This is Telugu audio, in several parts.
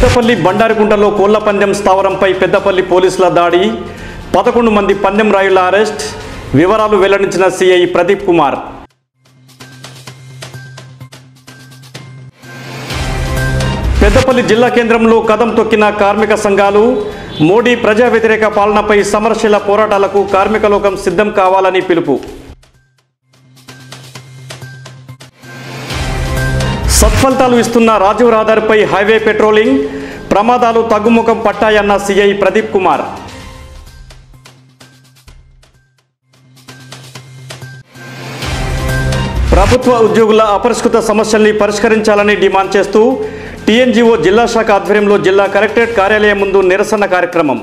పెద్దపల్లి బండారికుంటలో కోళ్ల పందెం స్థావరంపై పెద్దపల్లి పోలీసుల దాడి పదకొండు మంది పందెం రాయుల అరెస్ట్ వివరాలు వెల్లడించిన సిఐ ప్రదీప్ కుమార్ పెద్దపల్లి జిల్లా కేంద్రంలో కదం తొక్కిన కార్మిక సంఘాలు మోడీ ప్రజా వ్యతిరేక పాలనపై సమరశీల పోరాటాలకు కార్మిక లోకం సిద్ధం కావాలని పిలుపు సత్ఫలితాలు ఇస్తున్న రాజీవ్ రహదారిపై హైవే పెట్రోలింగ్ ప్రమాదాలు తగ్గుముఖం పట్టాయన్న సిఐ ప్రదీప్ కుమార్ ప్రభుత్వ ఉద్యోగుల అపరిష్కృత సమస్యల్ని పరిష్కరించాలని డిమాండ్ చేస్తూ టీఎన్జీఓ జిల్లా శాఖ ఆధ్వర్యంలో జిల్లా కలెక్టరేట్ కార్యాలయం ముందు నిరసన కార్యక్రమం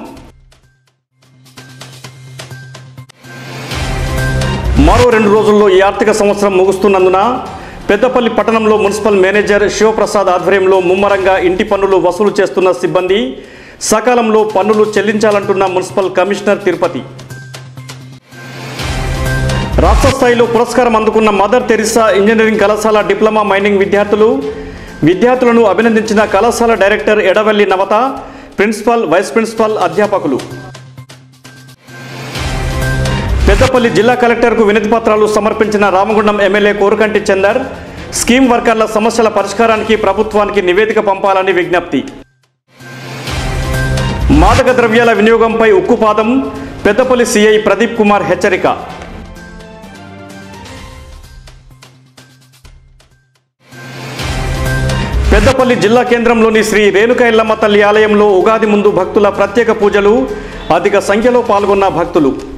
మరో రెండు రోజుల్లో ఈ ఆర్థిక సంవత్సరం ముగుస్తున్నందున పెద్దపల్లి పట్టణంలో మున్సిపల్ మేనేజర్ శివప్రసాద్ ఆధ్వర్యంలో ముమ్మరంగా ఇంటి పన్నులు వసూలు చేస్తున్న సిబ్బంది సకాలంలో పన్నులు చెల్లించాలంటున్న మున్సిపల్ కమిషనర్ తిరుపతి రాష్ట్ర స్థాయిలో పురస్కారం అందుకున్న మదర్ తెరిసా ఇంజనీరింగ్ కళాశాల డిప్లొమా మైనింగ్ విద్యార్థులు విద్యార్థులను అభినందించిన కళాశాల director Edavelli Navatha principal vice principal అధ్యాపకులు పెద్దపల్లి జిల్లా కలెక్టర్కు వినతి పత్రాలు సమర్పించిన రామగుండం ఎమ్మెల్యే కోరుకంటి చందర్ స్కీమ్ వర్కర్ల సమస్యల పరిష్కారానికి ప్రభుత్వానికి నివేదిక పంపాలని విజ్ఞప్తి మాదక ద్రవ్యాల వినియోగంపై ఉక్కుపాదం పెద్దపల్లి సిఐ ప్రదీప్ కుమార్ హెచ్చరిక పెద్దపల్లి జిల్లా కేంద్రంలోని శ్రీ రేణుక ఎల్లమ్మ తల్లి ఆలయంలో ఉగాది ముందు భక్తుల ప్రత్యేక పూజలు అధిక సంఖ్యలో పాల్గొన్న భక్తులు